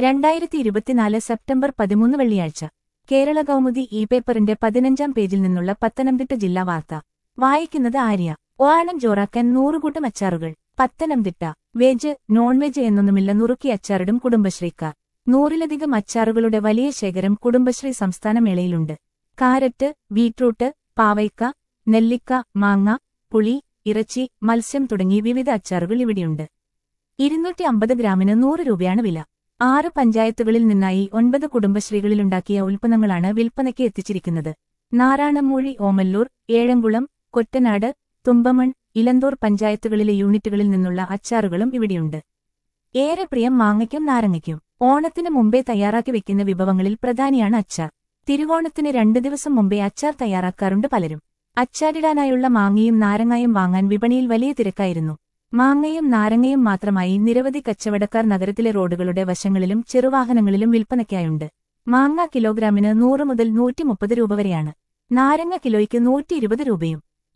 രണ്ടായിരത്തി ഇരുപത്തിനാല് സെപ്റ്റംബർ പതിമൂന്ന് വെള്ളിയാഴ്ച കേരള കൗമുദി ഇ പേപ്പറിന്റെ പതിനഞ്ചാം പേജിൽ നിന്നുള്ള പത്തനംതിട്ട ജില്ലാ വാർത്ത വായിക്കുന്നത് ആര്യ ഓണം ജോറാക്കാൻ നൂറുകൂട്ടം അച്ചാറുകൾ പത്തനംതിട്ട വെജ് നോൺ വെജ് എന്നൊന്നുമില്ല നുറുക്കി അച്ചാറിടും കുടുംബശ്രീക്കാർ നൂറിലധികം അച്ചാറുകളുടെ വലിയ ശേഖരം കുടുംബശ്രീ സംസ്ഥാന മേളയിലുണ്ട് കാരറ്റ് ബീട്രൂട്ട് പാവയ്ക്ക നെല്ലിക്ക മാങ്ങ പുളി ഇറച്ചി മത്സ്യം തുടങ്ങി വിവിധ അച്ചാറുകൾ ഇവിടെയുണ്ട് ഇരുന്നൂറ്റി അമ്പത് ഗ്രാമിന് നൂറ് രൂപയാണ് വില ആറ് പഞ്ചായത്തുകളിൽ നിന്നായി ഒൻപത് കുടുംബശ്രീകളിലുണ്ടാക്കിയ ഉൽപ്പന്നങ്ങളാണ് വിൽപ്പനയ്ക്ക് എത്തിച്ചിരിക്കുന്നത് നാറാണമൂഴി ഓമല്ലൂർ ഏഴംകുളം കൊറ്റനാട് തുമ്പമൺ ഇലന്തൂർ പഞ്ചായത്തുകളിലെ യൂണിറ്റുകളിൽ നിന്നുള്ള അച്ചാറുകളും ഇവിടെയുണ്ട് ഏറെ പ്രിയം മാങ്ങയ്ക്കും നാരങ്ങയ്ക്കും ഓണത്തിന് മുമ്പേ തയ്യാറാക്കി വെക്കുന്ന വിഭവങ്ങളിൽ പ്രധാനിയാണ് അച്ചാർ തിരുവോണത്തിന് രണ്ടു ദിവസം മുമ്പേ അച്ചാർ തയ്യാറാക്കാറുണ്ട് പലരും അച്ചാറിടാനായുള്ള മാങ്ങയും നാരങ്ങയും വാങ്ങാൻ വിപണിയിൽ വലിയ തിരക്കായിരുന്നു മാങ്ങയും നാരങ്ങയും മാത്രമായി നിരവധി കച്ചവടക്കാർ നഗരത്തിലെ റോഡുകളുടെ വശങ്ങളിലും ചെറുവാഹനങ്ങളിലും വിൽപ്പനയ്ക്കായുണ്ട് മാങ്ങ കിലോഗ്രാമിന് നൂറ് മുതൽ നൂറ്റി മുപ്പത് രൂപ വരെയാണ് നാരങ്ങ കിലോയ്ക്ക് നൂറ്റി ഇരുപത് രൂപയും